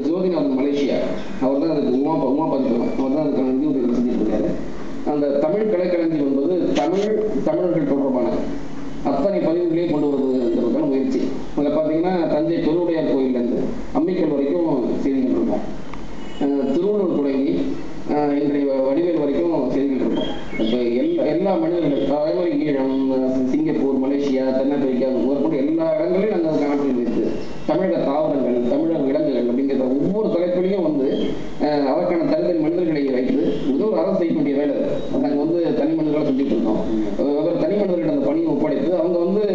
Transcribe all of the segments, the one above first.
Jothinathan Malaysia அவர் தான் அதுக்கு உமா உமா பதிப்பகம் அவர் தான் அதுக்கான நிதி உதவி செஞ்சுட்டு இருக்காரு அந்த தமிழ் கலைக்களஞ்சியம் என்பது தமிழ் தமிழர்கள் தொடர்பான அத்தனை பதிவுகளையும் கொண்டு வருவதற்கான முயற்சி அதில் பார்த்தீங்கன்னா தஞ்சை பெருவுடையார் கோயிலேருந்து அம்மிக்கல் வரைக்கும் செய்திகள் இருக்கும் அஹ் திருவள்ளூர் தொடங்கி அஹ் இன்றைய வடிவேல் வரைக்கும் செய்திகள் இருக்கும் இப்போ எல்லா எல்லா மனிதர்களும் அதே மாதிரி ஈழம் அஹ் சிங்கப்பூர் மலேசியா தென்னாப்பிரிக்கா முதற்கொண்டு எல்லா இடங்களையும் நாங்கள் கணக்கில் வைத்து தமிழக தாவரங்கள் தமிழக விலங்குகள் அப்படிங்கிற ஒவ்வொரு தலைப்பிலையும் வந்து அஹ் அதற்கான தனித்தனி மனிதர்களை வைத்து இது ஒரு அரசு செய்ய வேண்டிய வேலை அது நாங்கள் வந்து தனி மனிதர்களை செஞ்சுட்டு இருக்கோம் ஒவ்வொரு தனி மனிதர்கிட்ட அந்த பணியை ஒப்படைத்து அவங்க வந்து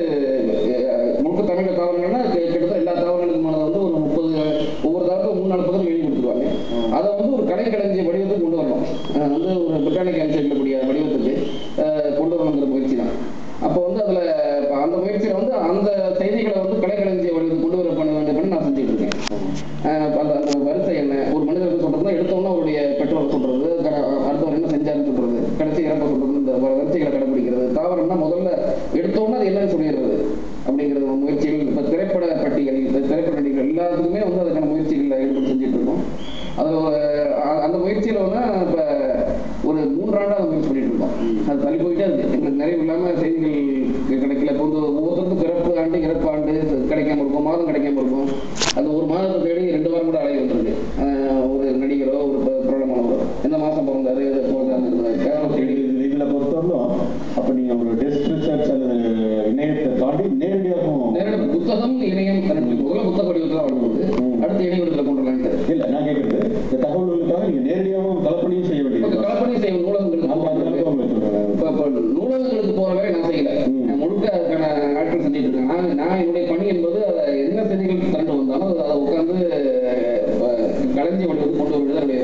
அஹ், முழுக்க தமிழக தாவரங்கள்னா கி- கிட்டத்தட்ட எல்லா தாவரங்களுக்குமானது வந்து ஒரு முப்பது ஒவ்வொரு தாவரத்துக்கும் மூணு நாலு பக்கம் எழுதி கொடுத்துருவாங்க அதை வந்து ஒரு கலை களஞ்சிய வடிவத்துக்கு கொண்டு வரணும் அஹ் வந்து ஒரு பிரிட்டானிக் அனுசரிக்கக்கூடிய வடிவத்துக்கு அஹ், கொண்டு வரணுங்கிற முயற்சி தான் அப்போ வந்து அதுல இப்ப அந்த முயற்சியில வந்து அந்த செய்திகளை வந்து கலை களஞ்சிய வடிவத்துக்கு கொண்டு வர பண்ண வேண்டும் நான் செஞ்சுட்டு இருக்கேன் அஹ் அப்ப அந்த அந்த வரிசை என்ன ஒரு மனிதருக்கு சொல்றதுன்னா எடுத்தோன்னா அவருடைய பெற்றோர் சொல்றது க- அடுத்தவர் என்ன செஞ்சாருன்னு சொல்றது கடைசி இறப்ப சொல்றது இந்த வ- வரிசைகளை கடைபிடிக்கிறது தாவரம்னா முதல்ல எடுத்தோன்னா அது என்னன்னு சொல்லிடுறது அப்படிங்கிற ஒரு முயற்சிகள் இப்ப திரைப்பட பட்டியல் இந்த திரைப்பட நடிகர்கள் எல்லாத்துக்குமே வந்து அதுக்கான முயற்சிகளில் ஈடுபட்டு செஞ்சுட்டு இருக்கோம் அது ஒரு- அ- அந்த முயற்சியில வந்து இப்ப ஒரு மூன்றாண்டா அந்த முயற்சி பண்ணிட்டு இருக்கோம் அது தள்ளி போயிட்டே இருக்கு எங்களுக்கு நிறைவு இல்லாம செய்திகள் கிடைக்கல இப்போ வந்து ஒவ்வொருத்தருக்கும் பிறப்பு ஆண்டு இறப்பு ஆண்டு கிடைக்காம இருக்கும் மாதம் கிடைக்காம இருக்கும் அது ஒரு மாதத்தை தேடி ரெண்டு வாரம் கூட அலைய வந்துருக்கு ஆஹ் ஒரு நடிகரோ ஒரு ப- பிரபலமானவரோ எந்த மாசம் பிறந்தாரு எதை பிறந்தாருங்கிறத கேரள தேடி இது- இதுல பொறுத்தவரைக்கும் அப்ப நீங்க ஒரு டெஸ்க் ரிசர்ச் அல்லது இணையத்தை தாண்டி நேரடியாகவும் நேரடி புத்தகம் இணையம் ரெண்டு முதல்ல புத்தக வடிவத்தில் வரும்போது அடுத்து இணைய வடிவத்தில் கொண்டு வரலான்ட்டு இல்ல நான் கேட்கறது இந்த தகவல்களுக்காக நீங்க நேரடியாகவும் கலப்பணியும் செய்ய இப்போ வேண்டியது கலப்பணி செய்யும் நூலகங்களுக்கு அந்த போகிறது. அதனால உங்களுக்கு சொல்றேன் இப்ப இப்ப நூலகங்களுக்கு போற வேலை நான் செய்யல ம். நான் முழுக்க அதுக்கான ஆட்கள் செஞ்சுட்டு இருக்கேன் நான் நான் என்னுடைய பணி என்பது அதை என்ன செய்திகள் திரண்டு வந்தாலும் அதை உட்காந்து களஞ்சி வடிவத்துக்கு கொண்டு வருவது என்னுடைய